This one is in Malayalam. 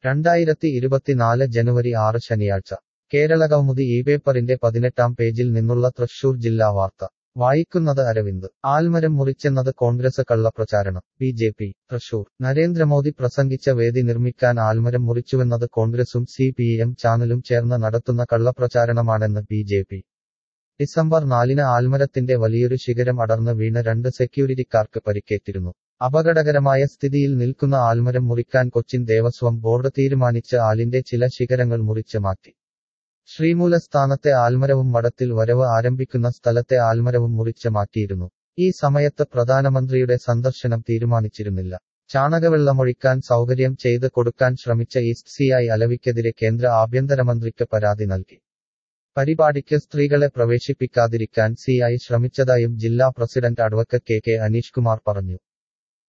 രണ്ടായിരത്തി ഇരുപത്തിനാല് ജനുവരി ആറ് ശനിയാഴ്ച കേരളകൗമുദി ഈ പേപ്പറിന്റെ പതിനെട്ടാം പേജിൽ നിന്നുള്ള തൃശൂർ ജില്ലാ വാർത്ത വായിക്കുന്നത് അരവിന്ദ് ആൽമരം മുറിച്ചെന്നത് കോൺഗ്രസ് കള്ളപ്രചാരണം B J P Thrissur Narendra Modi പ്രസംഗിച്ച വേദി നിർമ്മിക്കാൻ ആൽമരം മുറിച്ചുവെന്നത് കോൺഗ്രസും സി പി എം ചാനലും ചേർന്ന് നടത്തുന്ന കള്ളപ്രചാരണമാണെന്ന് ബി ജെ പി ഡിസംബർ നാലിന് ആൽമരത്തിന്റെ വലിയൊരു ശിഖരം അടർന്ന് വീണ് രണ്ട് സെക്യൂരിറ്റിക്കാർക്ക് പരിക്കേറ്റിരുന്നു അപകടകരമായ സ്ഥിതിയിൽ നിൽക്കുന്ന ആൽമരം മുറിക്കാൻ കൊച്ചിൻ ദേവസ്വം ബോർഡ് തീരുമാനിച്ച് ആലിന്റെ ചില ശിഖരങ്ങൾ മുറിച്ച് മാറ്റി ശ്രീമൂലസ്ഥാനത്തെ ആൽമരവും മഠത്തിൽ വരവ് ആരംഭിക്കുന്ന സ്ഥലത്തെ ആൽമരവും മുറിച്ച് മാറ്റിയിരുന്നു ഈ സമയത്ത് പ്രധാനമന്ത്രിയുടെ സന്ദർശനം തീരുമാനിച്ചിരുന്നില്ല ചാണകവെള്ളമൊഴിക്കാൻ സൗകര്യം ചെയ്ത് കൊടുക്കാൻ ശ്രമിച്ച ഈസ്റ്റ് സി ഐ അലവിക്കെതിരെ കേന്ദ്ര ആഭ്യന്തരമന്ത്രിക്ക് പരാതി നൽകി പരിപാടിക്ക് സ്ത്രീകളെ പ്രവേശിപ്പിക്കാതിരിക്കാൻ സി ഐ ശ്രമിച്ചതായും ജില്ലാ പ്രസിഡന്റ് advocate K K Aneesh Kumar പറഞ്ഞു